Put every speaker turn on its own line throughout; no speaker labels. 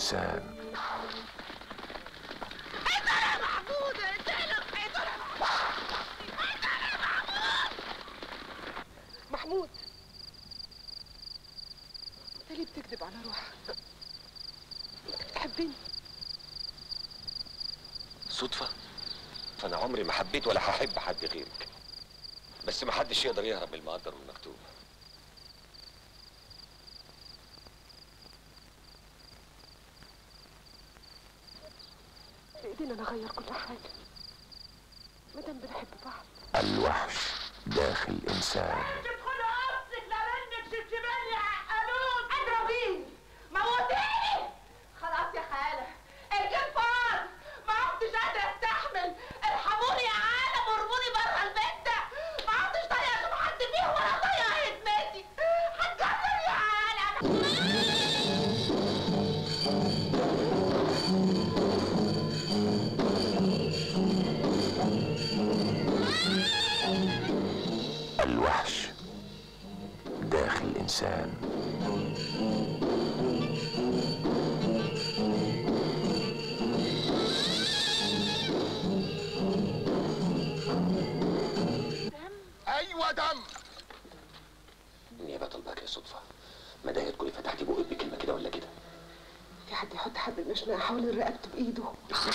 الإنسان
محمود انت ليه بتكذب على روحك انت بتحبني
صدفة فأنا عمري ما حبيت ولا هحب حد غيرك بس ما حدش يقدر يهرب من المقدر والمكتوب
بايدينا نغير كل حاجه مادام بنحب بعض
الوحش داخل إنسان
تدخلوا قصدك لانك شفتماني عقلون اضربيني موتيني خلاص يا خاله الجن فار ما عدتش قادره استحمل ارحموني يا عالم وارموني بره البيت ده ما عدتش طايقه اشوف حد فيهم ولا طايقه هدمتي هتجنن يا عالم
الوحش داخل إنسان
ايوه دم
النيابة طلبك يا صدفة ما ده تكوني فتحتي بقك بكلمة كده ولا كده
في حد يحط حبل المشنقه حوالين رقبته بايده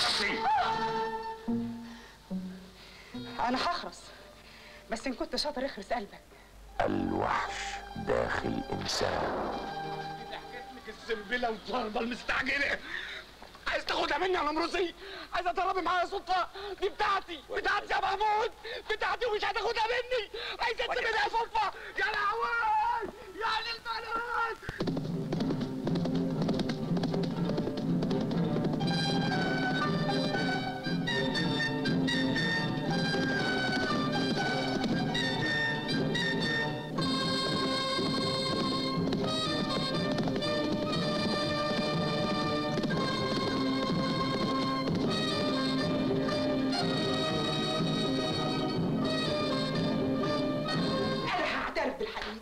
انا هخرس بس ان كنت شاطر اخرس قلبك
الوحش داخل إنسان
لك السنبله والضربه المستعجله عايز تاخدها مني يا نمرسي عايز تضربي معايا صدفه دي بتاعتي بتاعتي يا محمود بتاعتي ومش هتاخدها مني عايز تسيبني يا صدفه يا لهوي يا للبنات
انا هعترف بالحقيقه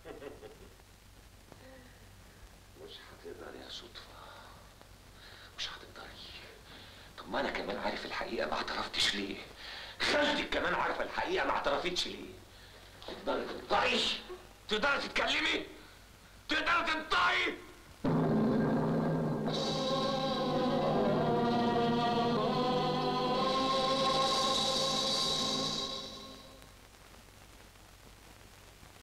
مش هتقدري يا صدفة مش هتقدري طب ما أنا كمان عارف الحقيقة ما اعترفتش ليه خالتك كمان عارفة الحقيقة ما اعترفتش ليه تقدري تنطقي تقدري تتكلمي تقدري تنطقي